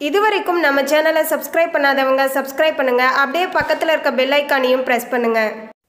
இதுவரைக்கும் நம்ம சேனலை சப்ஸ்கிரைப் பண்ணாதவங்க சப்ஸ்கிரைப் பண்ணுங்க அப்படியே பக்கத்தில் இருக்க பெல் ஐக்கானையும் ப்ரெஸ் பண்ணுங்க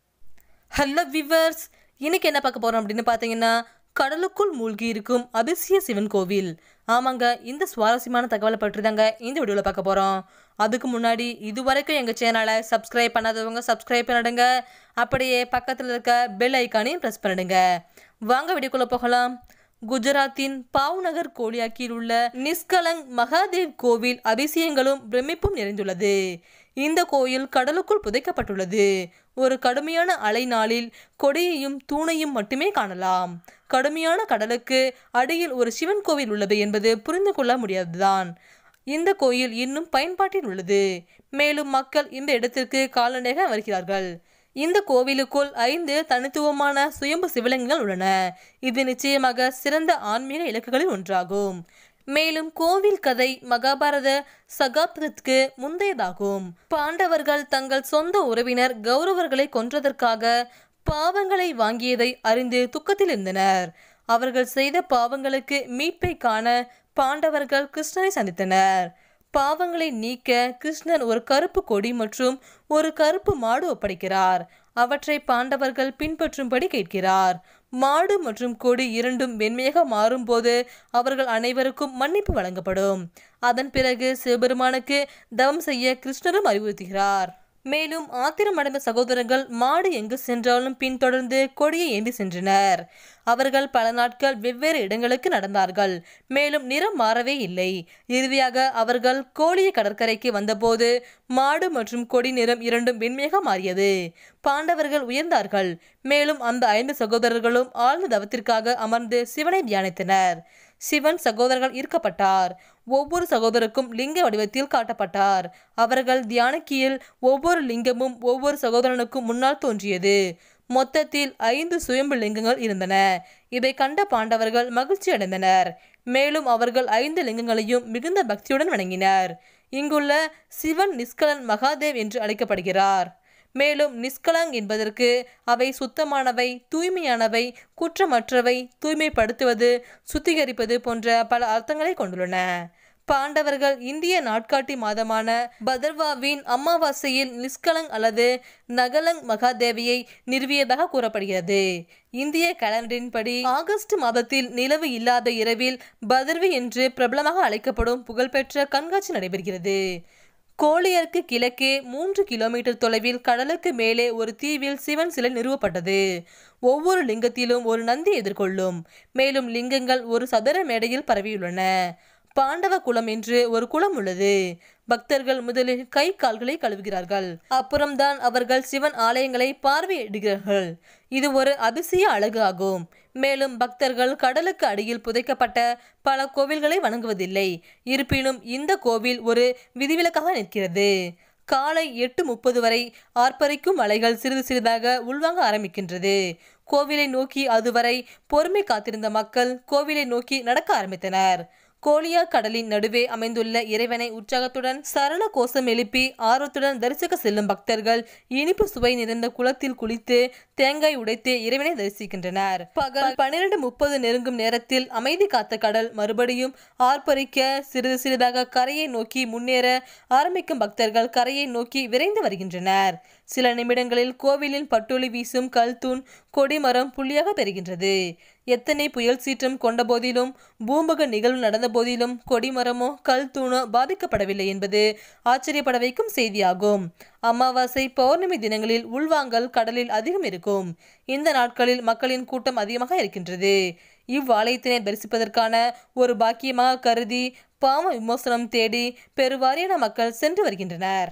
ஹலோ விவர்ஸ் இன்னைக்கு என்ன பார்க்க போறோம் அப்படின்னு பார்த்தீங்கன்னா கடலுக்குள் மூழ்கி இருக்கும் அதிசய சிவன் கோவில் ஆமாங்க இந்த சுவாரஸ்யமான தகவலை பற்றி தாங்க இந்த வீடியோவில் பார்க்க போகிறோம் அதுக்கு முன்னாடி இதுவரைக்கும் எங்கள் சேனலை சப்ஸ்கிரைப் பண்ணாதவங்க சப்ஸ்கிரைப் பண்ணிடுங்க அப்படியே பக்கத்தில் இருக்க பெல் ஐக்கானையும் ப்ரெஸ் பண்ணிடுங்க வாங்க வீடியோக்குள்ளே போகலாம் குஜராத்தின் பாவ்நகர் கோலியாக்கில் உள்ள நிஸ்கலங் மகாதேவ் கோவில் அதிசயங்களும் பிரமிப்பும் நிறைந்துள்ளது இந்த கோயில் கடலுக்குள் புதைக்கப்பட்டுள்ளது ஒரு கடுமையான அலை நாளில் கொடியையும் தூணையும் மட்டுமே காணலாம் கடுமையான கடலுக்கு அடியில் ஒரு சிவன் கோவில் உள்ளது என்பது புரிந்து கொள்ள முடியாதுதான் இந்த கோயில் இன்னும் பயன்பாட்டில் உள்ளது மேலும் மக்கள் இந்த இடத்திற்கு கால்நடையாக வருகிறார்கள் இந்த கோவிலுக்குள் ஐந்து தனித்துவமான சுயம்பு சிவலிங்கங்கள் உள்ளன இது நிச்சயமாக சிறந்த ஆன்மீக இலக்குகளில் ஒன்றாகும் மேலும் கோவில் கதை மகாபாரத சகாப்தத்திற்கு முந்தையதாகும் பாண்டவர்கள் தங்கள் சொந்த உறவினர் கௌரவர்களை கொன்றதற்காக பாவங்களை வாங்கியதை அறிந்து துக்கத்தில் இருந்தனர் அவர்கள் செய்த பாவங்களுக்கு மீட்பை காண பாண்டவர்கள் கிருஷ்ணரை சந்தித்தனர் பாவங்களை நீக்க கிருஷ்ணன் ஒரு கருப்பு கொடி மற்றும் ஒரு கருப்பு மாடு ஒப்படைக்கிறார் அவற்றை பாண்டவர்கள் பின்பற்றும்படி கேட்கிறார் மாடு மற்றும் கொடி இரண்டும் வெண்மையாக மாறும்போது அவர்கள் அனைவருக்கும் மன்னிப்பு வழங்கப்படும் அதன் பிறகு சிவபெருமானுக்கு தவம் செய்ய கிருஷ்ணரும் அறிவுறுத்துகிறார் மேலும் ஆத்திரமடைந்த சகோதரர்கள் மாடு எங்கு சென்றாலும் பின்தொடர்ந்து கொடியை ஏந்தி சென்றனர் அவர்கள் பல நாட்கள் வெவ்வேறு இடங்களுக்கு நடந்தார்கள் மேலும் நிறம் மாறவே இல்லை இறுதியாக அவர்கள் கோழிய கடற்கரைக்கு வந்தபோது மாடு மற்றும் கொடி நிறம் இரண்டும் வெண்மையாக மாறியது பாண்டவர்கள் உயர்ந்தார்கள் மேலும் அந்த ஐந்து சகோதரர்களும் ஆழ்ந்த தவத்திற்காக அமர்ந்து சிவனை தியானித்தனர் சிவன் சகோதரர்கள் ஈர்க்கப்பட்டார் ஒவ்வொரு சகோதரருக்கும் லிங்க வடிவத்தில் காட்டப்பட்டார் அவர்கள் தியானக்கியில் ஒவ்வொரு லிங்கமும் ஒவ்வொரு சகோதரனுக்கும் முன்னால் தோன்றியது மொத்தத்தில் ஐந்து சுயம்பு லிங்கங்கள் இருந்தன இதை கண்ட பாண்டவர்கள் மகிழ்ச்சி அடைந்தனர் மேலும் அவர்கள் ஐந்து லிங்கங்களையும் மிகுந்த பக்தியுடன் வணங்கினர் இங்குள்ள சிவன் நிஸ்கலன் மகாதேவ் என்று அழைக்கப்படுகிறார் மேலும் நிஸ்கலங் என்பதற்கு அவை சுத்தமானவை தூய்மையானவை குற்றமற்றவை தூய்மைப்படுத்துவது சுத்திகரிப்பது போன்ற பல அர்த்தங்களை கொண்டுள்ளன பாண்டவர்கள் இந்திய நாட்காட்டி மாதமான பதர்வாவின் அமாவாசையில் நிஸ்கலங் அல்லது நகலங் மகாதேவியை நிறுவியதாக கூறப்படுகிறது இந்திய கலண்டரின்படி ஆகஸ்ட் மாதத்தில் நிலவு இல்லாத இரவில் பதர்வி என்று பிரபலமாக அழைக்கப்படும் புகழ்பெற்ற கண்காட்சி நடைபெறுகிறது கோலியருக்கு கிழக்கே மூன்று கிலோமீட்டர் தொலைவில் கடலுக்கு மேலே ஒரு தீவில் சிவன் சிலை நிறுவப்பட்டது ஒவ்வொரு லிங்கத்திலும் ஒரு நந்தி எதிர்கொள்ளும் மேலும் லிங்கங்கள் ஒரு சதுர மேடையில் பரவியுள்ளன பாண்டவ குளம் என்று ஒரு குளம் உள்ளது பக்தர்கள் முதலில் கை கால்களை கழுவுகிறார்கள் அப்புறம்தான் அவர்கள் சிவன் ஆலயங்களை பார்வையிடுகிறார்கள் இது ஒரு அதிசய அழகு ஆகும் மேலும் பக்தர்கள் கடலுக்கு அடியில் புதைக்கப்பட்ட பல கோவில்களை வணங்குவதில்லை இருப்பினும் இந்த கோவில் ஒரு விதிவிலக்காக நிற்கிறது காலை எட்டு முப்பது வரை ஆர்ப்பரிக்கும் அலைகள் சிறிது சிறிதாக உள்வாங்க ஆரம்பிக்கின்றது கோவிலை நோக்கி அதுவரை பொறுமை காத்திருந்த மக்கள் கோவிலை நோக்கி நடக்க ஆரம்பித்தனர் கோலியா கடலின் நடுவே அமைந்துள்ள இறைவனை உற்சாகத்துடன் சரண கோஷம் எழுப்பி ஆர்வத்துடன் தரிசிக்க செல்லும் பக்தர்கள் இனிப்பு சுவை நிறைந்த குளத்தில் குளித்து தேங்காய் உடைத்து இறைவனை தரிசிக்கின்றனர் பகல் பன்னிரண்டு முப்பது நெருங்கும் நேரத்தில் அமைதி காத்த கடல் மறுபடியும் ஆர்ப்பரிக்க சிறிது சிறிதாக கரையை நோக்கி முன்னேற ஆரம்பிக்கும் பக்தர்கள் கரையை நோக்கி விரைந்து வருகின்றனர் சில நிமிடங்களில் கோவிலின் பட்டொளி வீசும் கல் தூண் கொடிமரம் புள்ளியாக பெறுகின்றது எத்தனை புயல் சீற்றம் கொண்ட போதிலும் பூம்பக நிகழ்வு நடந்த போதிலும் கொடிமரமோ கல் தூணோ பாதிக்கப்படவில்லை என்பது ஆச்சரியப்பட வைக்கும் செய்தியாகும் அமாவாசை பௌர்ணமி தினங்களில் உள்வாங்கல் கடலில் அதிகம் இருக்கும் இந்த நாட்களில் மக்களின் கூட்டம் அதிகமாக இருக்கின்றது இவ்வாலயத்தினை தரிசிப்பதற்கான ஒரு பாக்கியமாக கருதி பாவ விமோசனம் தேடி பெருவாரியான மக்கள் சென்று வருகின்றனர்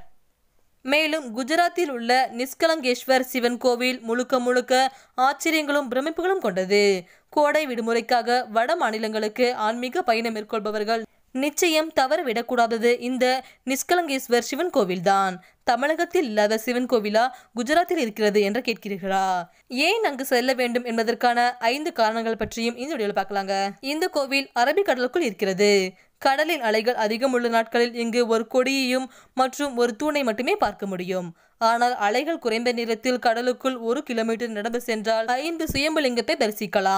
மேலும் குஜராத்தில் உள்ள நிஸ்கலங்கேஸ்வர் சிவன் கோவில் முழுக்க முழுக்க ஆச்சரியங்களும் பிரமிப்புகளும் கொண்டது கோடை விடுமுறைக்காக வட மாநிலங்களுக்கு ஆன்மீக பயணம் மேற்கொள்பவர்கள் நிச்சயம் தவறவிடக்கூடாதது இந்த நிஸ்கலங்கேஸ்வர் சிவன் கோவில்தான் தமிழகத்தில் இல்லாத சிவன் கோவிலா குஜராத்தில் இருக்கிறது என்று கேட்கிறீர்களா ஏன் அங்கு செல்ல வேண்டும் என்பதற்கான ஐந்து காரணங்கள் பற்றியும் இந்த வீடியோவில் பார்க்கலாங்க இந்த கோவில் அரபிக்கடலுக்குள் இருக்கிறது கடலின் அலைகள் அதிகம் உள்ள நாட்களில் இங்கு ஒரு கொடியையும் மற்றும் ஒரு தூணை மட்டுமே பார்க்க முடியும் ஆனால் அலைகள் குறைந்த நேரத்தில் கடலுக்குள் ஒரு கிலோமீட்டர் நடந்து சென்றால் ஐந்து சுயம்புலிங்கத்தை தரிசிக்கலாம்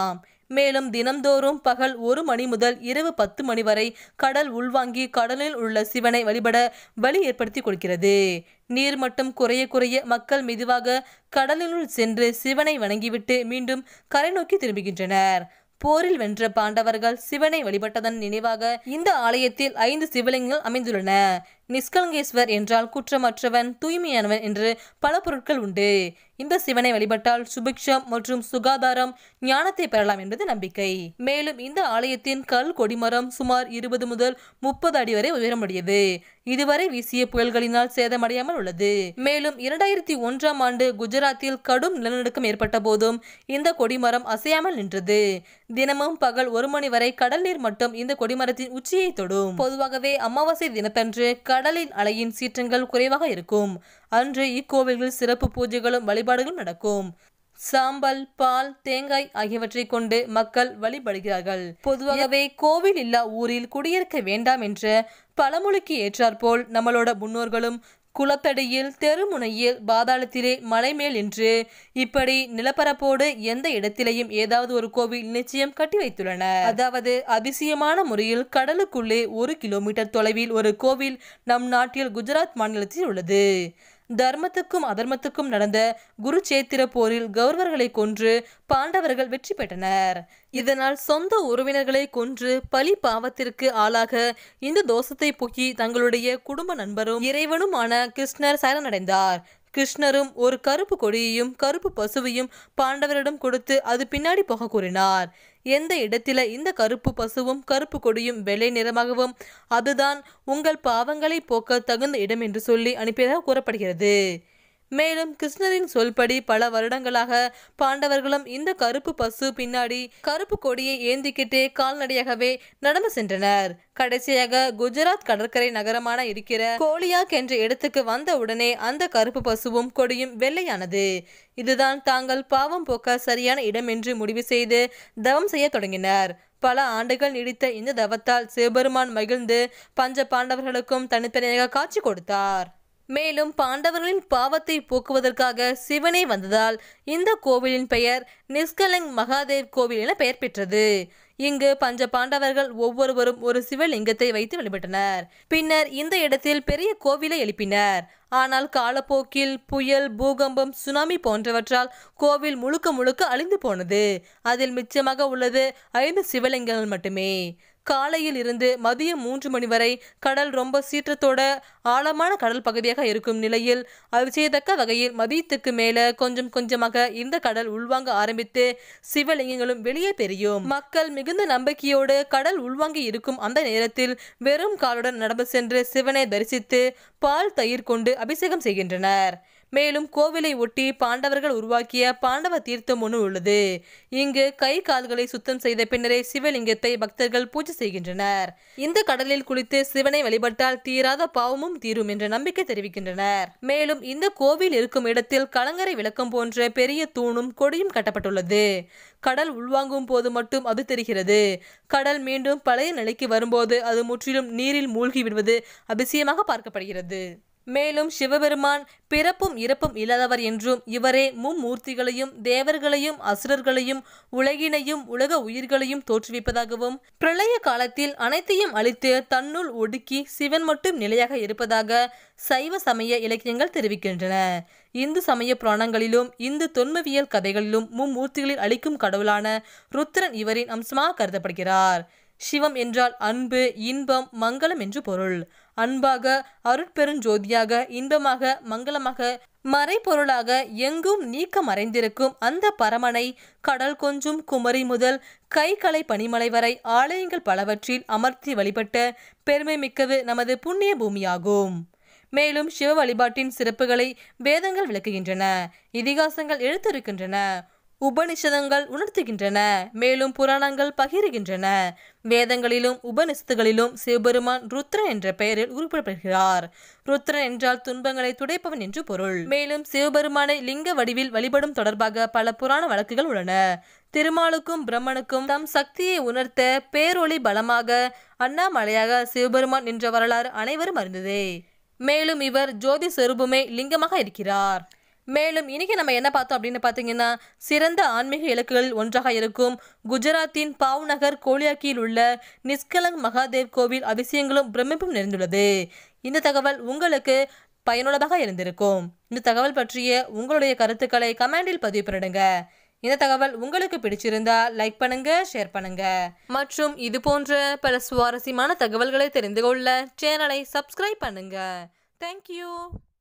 மேலும் தினம்தோறும் பகல் ஒரு மணி முதல் இரவு பத்து மணி வரை கடல் உள்வாங்கி கடலில் உள்ள சிவனை வழிபட வழி ஏற்படுத்தி கொடுக்கிறது நீர்மட்டம் குறைய குறைய மக்கள் மெதுவாக கடலினுள் சென்று சிவனை வணங்கிவிட்டு மீண்டும் கரை நோக்கி திரும்புகின்றனர் போரில் வென்ற பாண்டவர்கள் சிவனை வழிபட்டதன் நினைவாக இந்த ஆலயத்தில் ஐந்து சிவலிங்கங்கள் அமைந்துள்ளன நிஷ்கலங்கேஸ்வர் என்றால் குற்றமற்றவன் தூய்மையானவன் என்று பல பொருட்கள் உண்டு இந்த சிவனை வழிபட்டால் சுபிக்ஷம் மற்றும் சுகாதாரம் ஞானத்தை பெறலாம் என்பது நம்பிக்கை மேலும் இந்த ஆலயத்தின் கல் கொடிமரம் சுமார் இருபது முதல் முப்பது அடி வரை உயரமுடையது இதுவரை வீசிய புயல்களினால் சேதமடையாமல் உள்ளது மேலும் இரண்டாயிரத்தி ஒன்றாம் ஆண்டு குஜராத்தில் கடும் நிலநடுக்கம் ஏற்பட்ட போதும் இந்த கொடிமரம் அசையாமல் நின்றது தினமும் பகல் ஒரு மணி வரை கடல் நீர் மட்டம் இந்த கொடிமரத்தின் உச்சியை தொடும் பொதுவாகவே அமாவாசை தினத்தன்று கடலின் அலையின் சீற்றங்கள் குறைவாக இருக்கும் அன்று இக்கோவில்களில் சிறப்பு பூஜைகளும் வழிபாடுகளும் நடக்கும் சாம்பல் பால் தேங்காய் ஆகியவற்றை கொண்டு மக்கள் வழிபடுகிறார்கள் பொதுவாகவே கோவில் இல்லா ஊரில் குடியிருக்க வேண்டாம் என்ற பழமொழிக்கு ஏற்றாற்போல் நம்மளோட முன்னோர்களும் குளத்தடியில் தெருமுனையில் பாதாளத்திலே மலைமேல் என்று இப்படி நிலப்பரப்போடு எந்த இடத்திலேயும் ஏதாவது ஒரு கோவில் நிச்சயம் கட்டி வைத்துள்ளனர் அதாவது அதிசயமான முறையில் கடலுக்குள்ளே ஒரு கிலோமீட்டர் தொலைவில் ஒரு கோவில் நம் நாட்டில் குஜராத் மாநிலத்தில் உள்ளது தர்மத்துக்கும் அதர்மத்துக்கும் நடந்த குருச்சேத்திர போரில் கௌரவர்களை கொன்று பாண்டவர்கள் வெற்றி பெற்றனர் இதனால் சொந்த உறவினர்களை கொன்று பழி பாவத்திற்கு ஆளாக இந்த தோஷத்தை போக்கி தங்களுடைய குடும்ப நண்பரும் இறைவனுமான கிருஷ்ணர் சரணடைந்தார் கிருஷ்ணரும் ஒரு கருப்பு கொடியையும் கருப்பு பசுவையும் பாண்டவரிடம் கொடுத்து அது பின்னாடி போக கூறினார் எந்த இடத்தில இந்த கருப்பு பசுவும் கருப்பு கொடியும் வெள்ளை நிறமாகவும் அதுதான் உங்கள் பாவங்களை போக்க தகுந்த இடம் என்று சொல்லி அனுப்பியதாக கூறப்படுகிறது மேலும் கிருஷ்ணரின் சொல்படி பல வருடங்களாக பாண்டவர்களும் இந்த கருப்பு பசு பின்னாடி கருப்பு கொடியை ஏந்திக்கிட்டே கால்நடையாகவே நடந்து சென்றனர் கடைசியாக குஜராத் கடற்கரை நகரமான இருக்கிற கோலியாக் என்ற இடத்துக்கு வந்த உடனே அந்த கருப்பு பசுவும் கொடியும் வெள்ளையானது இதுதான் தாங்கள் பாவம் போக்க சரியான இடம் என்று முடிவு செய்து தவம் செய்ய தொடங்கினர் பல ஆண்டுகள் நீடித்த இந்த தவத்தால் சிவபெருமான் மகிழ்ந்து பஞ்ச பாண்டவர்களுக்கும் தனித்தனியாக காட்சி கொடுத்தார் மேலும் பாண்டவர்களின் பாவத்தை போக்குவதற்காக சிவனே வந்ததால் இந்த கோவிலின் பெயர் நிஷ்கலங் மகாதேவ் கோவில் என பெயர் பெற்றது இங்கு பஞ்ச பாண்டவர்கள் ஒவ்வொருவரும் ஒரு சிவலிங்கத்தை வைத்து வழிபட்டனர் பின்னர் இந்த இடத்தில் பெரிய கோவிலை எழுப்பினர் ஆனால் காலப்போக்கில் புயல் பூகம்பம் சுனாமி போன்றவற்றால் கோவில் முழுக்க முழுக்க அழிந்து போனது அதில் மிச்சமாக உள்ளது ஐந்து சிவலிங்கங்கள் மட்டுமே காலையில் இருந்து மதியம் மூன்று மணி வரை கடல் ரொம்ப சீற்றத்தோட ஆழமான கடல் பகுதியாக இருக்கும் நிலையில் அதிசயத்தக்க வகையில் மதியத்துக்கு மேல கொஞ்சம் கொஞ்சமாக இந்த கடல் உள்வாங்க ஆரம்பித்து சிவலிங்கங்களும் வெளியே தெரியும் மக்கள் மிகுந்த நம்பிக்கையோடு கடல் உள்வாங்கி இருக்கும் அந்த நேரத்தில் வெறும் காலுடன் நடந்து சென்று சிவனை தரிசித்து பால் தயிர் கொண்டு அபிஷேகம் செய்கின்றனர் மேலும் கோவிலை ஒட்டி பாண்டவர்கள் உருவாக்கிய பாண்டவ தீர்த்தம் ஒன்று உள்ளது இங்கு கை கால்களை சுத்தம் செய்த பின்னரே சிவலிங்கத்தை பக்தர்கள் பூஜை செய்கின்றனர் இந்த கடலில் குளித்து சிவனை வழிபட்டால் தீராத பாவமும் தீரும் என்ற நம்பிக்கை தெரிவிக்கின்றனர் மேலும் இந்த கோவில் இருக்கும் இடத்தில் கலங்கரை விளக்கம் போன்ற பெரிய தூணும் கொடியும் கட்டப்பட்டுள்ளது கடல் உள்வாங்கும் போது மட்டும் அது தெரிகிறது கடல் மீண்டும் பழைய நிலைக்கு வரும்போது அது முற்றிலும் நீரில் மூழ்கி விடுவது அதிசயமாக பார்க்கப்படுகிறது மேலும் சிவபெருமான் பிறப்பும் இறப்பும் இல்லாதவர் என்றும் இவரே மும்மூர்த்திகளையும் தேவர்களையும் அசுரர்களையும் உலகினையும் உலக உயிர்களையும் தோற்றுவிப்பதாகவும் பிரளய காலத்தில் அனைத்தையும் அழித்து தன்னுள் ஒடுக்கி சிவன் மட்டும் நிலையாக இருப்பதாக சைவ சமய இலக்கியங்கள் தெரிவிக்கின்றன இந்து சமய புராணங்களிலும் இந்து தொன்மவியல் கதைகளிலும் மும்மூர்த்திகளில் அளிக்கும் கடவுளான ருத்ரன் இவரின் அம்சமாக கருதப்படுகிறார் சிவம் என்றால் அன்பு இன்பம் மங்களம் என்று பொருள் அன்பாக அருட்பெருஞ்சோதியாக இன்பமாக மங்களமாக மறைபொருளாக எங்கும் நீக்க மறைந்திருக்கும் அந்த பரமனை கடல் கொஞ்சும் குமரி முதல் கைக்கலை பனிமலை வரை ஆலயங்கள் பலவற்றில் அமர்த்தி வழிபட்ட பெருமை மிக்கது நமது புண்ணிய பூமியாகும் மேலும் சிவ வழிபாட்டின் சிறப்புகளை வேதங்கள் விளக்குகின்றன இதிகாசங்கள் எடுத்துரைக்கின்றன உபனிஷதங்கள் உணர்த்துகின்றன மேலும் புராணங்கள் பகிர்கின்றன வேதங்களிலும் உபனிஷத்துகளிலும் சிவபெருமான் ருத்ரன் என்ற பெயரில் குறிப்பிடப்படுகிறார் ருத்ரன் என்றால் துன்பங்களை துடைப்பவன் என்று பொருள் மேலும் சிவபெருமானை லிங்க வடிவில் வழிபடும் தொடர்பாக பல புராண வழக்குகள் உள்ளன திருமாலுக்கும் பிரம்மனுக்கும் தம் சக்தியை உணர்த்த பேரொளி பலமாக அண்ணாமலையாக சிவபெருமான் என்ற வரலாறு அனைவரும் அறிந்ததே மேலும் இவர் ஜோதி சொரூபமே லிங்கமாக இருக்கிறார் மேலும் இன்னைக்கு நம்ம என்ன பார்த்தோம் அப்படின்னு பார்த்தீங்கன்னா சிறந்த ஆன்மீக இலக்குகளில் ஒன்றாக இருக்கும் குஜராத்தின் பாவ்நகர் கோலியாக்கியில் உள்ள நிஸ்கலங் மகாதேவ் கோவில் அதிசயங்களும் பிரமிப்பும் நிறைந்துள்ளது இந்த தகவல் உங்களுக்கு பயனுள்ளதாக இருந்திருக்கும் இந்த தகவல் பற்றிய உங்களுடைய கருத்துக்களை கமெண்டில் பதிவு பண்ணிடுங்க இந்த தகவல் உங்களுக்கு பிடிச்சிருந்தா லைக் பண்ணுங்க ஷேர் பண்ணுங்க மற்றும் இது போன்ற பல சுவாரஸ்யமான தகவல்களை தெரிந்து கொள்ள சேனலை சப்ஸ்கிரைப் பண்ணுங்க தேங்க்யூ